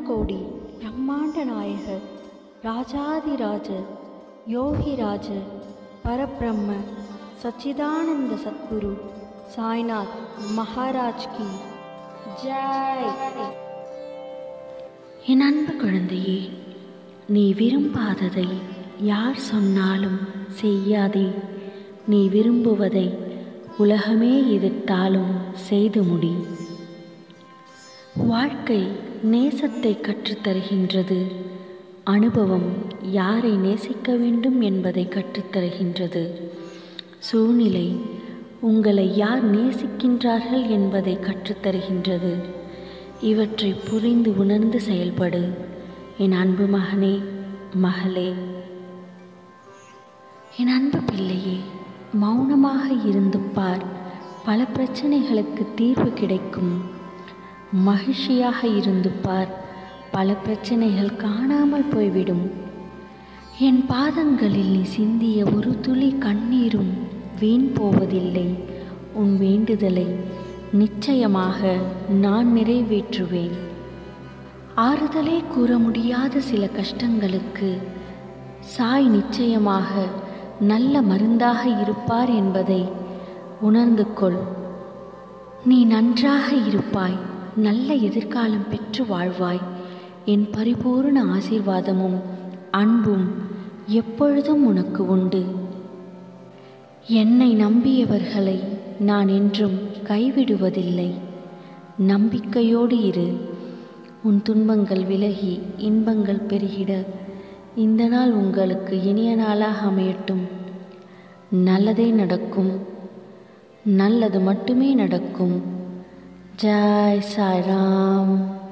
அண்டகோடி பிரம்மாண்ட நாயகர் ராஜாதிராஜ யோகிராஜ பரபிரம்ம சச்சிதானந்த சத்குரு சாய்நாத் மகாராஜ் கி ஜெய் என் அன்பு குழந்தையே நீ விரும்பாததை யார் சொன்னாலும் செய்யாதே நீ விரும்புவதை உலகமே எதிர்த்தாலும் செய்து முடி வாழ்க்கை நேசத்தை கற்றுத்தருகின்றது அனுபவம் யாரை நேசிக்க வேண்டும் என்பதை கற்றுத்தருகின்றது சூழ்நிலை உங்களை யார் நேசிக்கின்றார்கள் என்பதை கற்றுத்தருகின்றது இவற்றை புரிந்து உணர்ந்து செயல்படு என் அன்பு மகனே மகளே என் அன்பு பிள்ளையே மௌனமாக இருந்து பார் பல பிரச்சனைகளுக்கு தீர்வு கிடைக்கும் மகிழ்ச்சியாக இருந்து பார் பல பிரச்சனைகள் காணாமல் போய்விடும் என் பாதங்களில் நீ சிந்திய ஒரு துளி கண்ணீரும் வீண் போவதில்லை உன் வேண்டுதலை நிச்சயமாக நான் நிறைவேற்றுவேன் ஆறுதலே கூற முடியாத சில கஷ்டங்களுக்கு சாய் நிச்சயமாக நல்ல மருந்தாக இருப்பார் என்பதை உணர்ந்து கொள் நீ நன்றாக இருப்பாய் நல்ல எதிர்காலம் பெற்று வாழ்வாய் என் பரிபூர்ண ஆசீர்வாதமும் அன்பும் எப்பொழுதும் உனக்கு உண்டு என்னை நம்பியவர்களை நான் என்றும் கைவிடுவதில்லை நம்பிக்கையோடு இரு உன் துன்பங்கள் விலகி இன்பங்கள் பெருகிட இந்த நாள் உங்களுக்கு இனிய நாளாக அமையட்டும் நல்லதே நடக்கும் நல்லது மட்டுமே நடக்கும் ஜாய் சாய்ராம்